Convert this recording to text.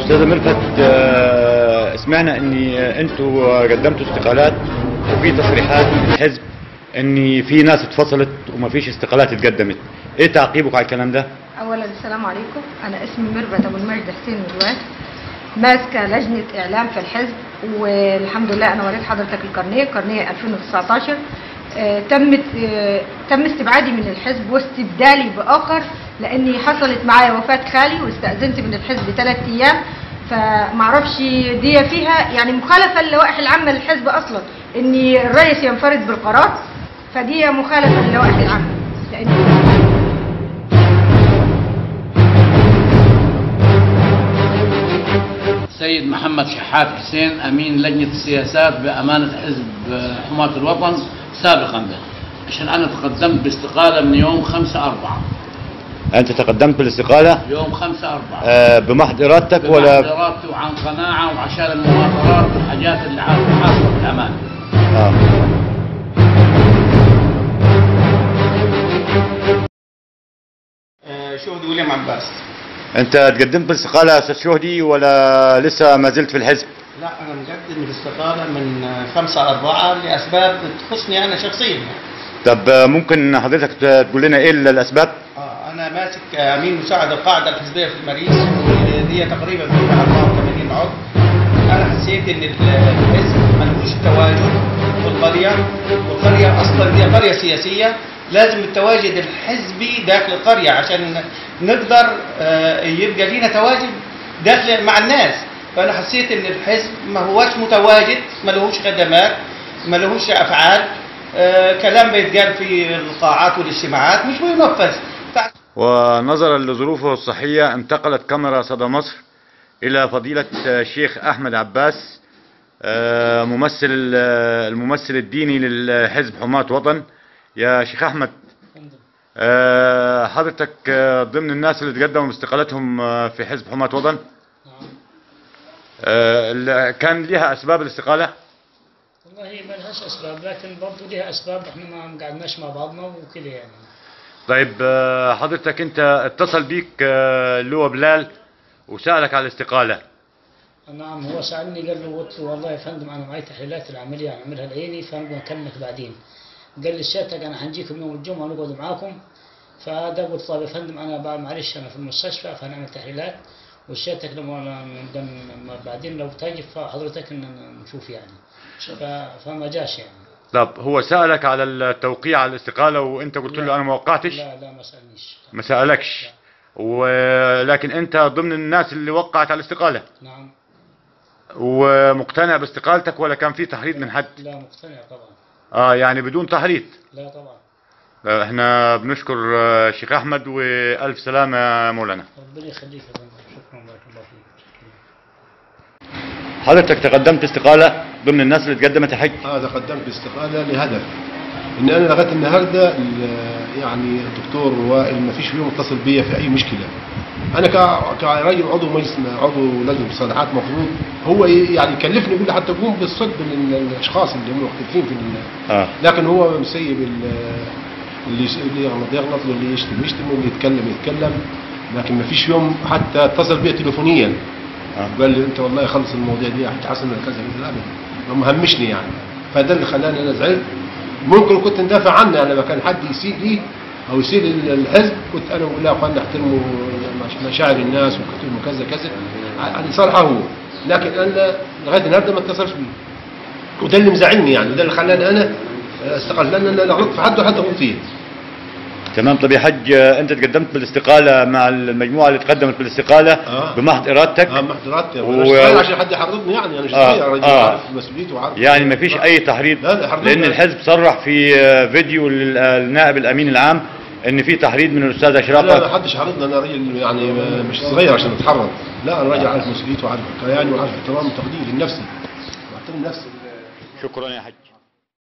استاذ ملفت آه، سمعنا ان انتوا قدمتوا استقالات وفي تصريحات من الحزب ان في ناس اتفصلت وما فيش استقالات اتقدمت ايه تعقيبك على الكلام ده اولا السلام عليكم انا اسمي ميرفت ابو المجد حسين مروان ماسكه لجنه اعلام في الحزب والحمد لله انا وريت حضرتك القرنيه قرنيه 2019 آه، تمت آه، تم استبعادي من الحزب واستبدالي باخر لاني حصلت معايا وفاه خالي واستاذنت من الحزب ثلاث ايام فمعرفش دي فيها يعني مخالفه للوائح العامه للحزب اصلا ان الرئيس ينفرد بالقرار فدي مخالفه للوائح العامه لان سيد محمد شحات حسين أمين لجنة السياسات بأمانة حزب حماة الوطن سابقا به عشان أنا تقدمت باستقالة من يوم 5 4 انت تقدمت بالاستقاله يوم 5 4 آه، بمحض ارادتك ولا ولا إرادتي وعن قناعة وعشان المناظرات والحاجات اللي حاصلة بالأمانة آه. آه، شهدي ويليام عباس انت تقدمت بالاستقاله يا استاذ شهدي ولا لسه ما زلت في الحزب لا انا مقدم الاستقاله من آه، 5 4 لاسباب تخصني انا شخصيا يعني. طب آه، ممكن حضرتك ت- تقول لنا ايه الاسباب آه، انا ماسك آه، امين مساعد القاعده الحزبيه في المريس ودي تقريبا فيها 84 عضو انا حسيت ان الحزب ملوش تواجد في القريه والقريه اصلا دي قريه سياسيه لازم التواجد الحزبي داخل القريه عشان نقدر آه، يبقى لينا تواجد داخل مع الناس فانا حسيت ان الحزب ما هوش متواجد ما لهوش خدمات ما لهوش افعال آه، كلام بيتقال في القاعات والاجتماعات مش بينفذ ف- ونظرا لظروفه الصحية انتقلت كاميرا صدى مصر إلى فضيلة الشيخ أحمد عباس آه، ممثل الممثل الديني للحزب حماة وطن يا شيخ أحمد آه، حضرتك آه، ضمن الناس اللي تقدموا باستقالتهم آه، في حزب حماة وطن آه، ال- كان لها أسباب الاستقالة والله ما لهاش اسباب لكن برضه لها اسباب احنا ما قعدناش مع بعضنا وكده يعني طيب آه، حضرتك أنت اتصل بيك آه، اللي هو بلال وسألك على الاستقالة نعم هو سالني قال له قلت له والله يا فندم انا معي تحليلات العمليه هنعملها العيني فنبغى نكلمك بعدين قال لي سيادتك انا حنجيكم يوم الجمعه نقعد معاكم فده قلت طيب يا فندم انا بقى معلش انا في المستشفى فهنعمل تحليلات وسيادتك لما لما بعدين لو تجي فحضرتك ان نشوف يعني ف- فما جاش يعني طب هو سألك على التوقيع على الاستقالة وانت قلت له انا ما وقعتش لا لا ما سالنيش ما سألكش ولكن انت ضمن الناس اللي وقعت على الاستقالة نعم ومقتنع باستقالتك ولا كان في تحريض من حد لا مقتنع طبعا اه يعني بدون تحريض لا طبعا آه، احنا بنشكر آه، شيخ احمد والف سلامة يا مولانا ربنا يخليك يا فندم شكرا بارك الله فيك حضرتك تقدمت استقالة ضمن الناس اللي تقدمت الحج هذا قدمت استقالة لهدف ان انا لغايه النهارده ال- يعني الدكتور وائل ما فيش فيهم اتصل بيا في اي مشكله انا ك- كراجل عضو مجلس عضو لجنه مصالحات مفروض هو ي- يعني يكلفني يقول لي حتى قوم بالصد بالاشخاص اللي هم مختلفين في ال- اه لكن هو مسيب ال- اللي يس- اللي يغلط يغلط واللي يشتم يشتم واللي يتكلم يتكلم لكن ما فيش يوم حتى اتصل بيا تليفونيا آه. قال لي انت والله خلص المواضيع دي هتحسن من كذا كذا ابدا ما مهمشني يعني فده اللي خلاني انا زعلت ممكن كنت ندافع عنه يعني لما كان حد يسيء لي او يسيء للحزب كنت انا بقول له يا اخوانا احترموا مش- مشاعر الناس واحترموا كذا كذا يعني صالحه هو لكن انا لغايه النهارده ما اتصلش بيه وده اللي مزعلني يعني ده اللي خلاني انا استقلت لان انا لا غلطت في حد ولا حد غلط فيه تمام طب يا حج آه، انت تقدمت بالاستقالة مع المجموعة اللي تقدمت بالاستقالة آه. بمحض ارادتك اه محضرات و- عشان حد يحرضني يعني انا مش آه، صغير راجل آه. عارف مسؤوليته وعارف يعني ما فيش اي تحريض لا، لا، حرض لان لا. الحزب صرح في آه، فيديو للنائب الامين العام ان في تحريض من الاستاذ لا اشراف لا حدش حرضني انا راجل يعني مش صغير عشان اتحرض لا انا راجل عارف مسؤوليته وعارف كياني وعارف احترام وتقدير لنفسي واحترم نفسي شكرا يا حج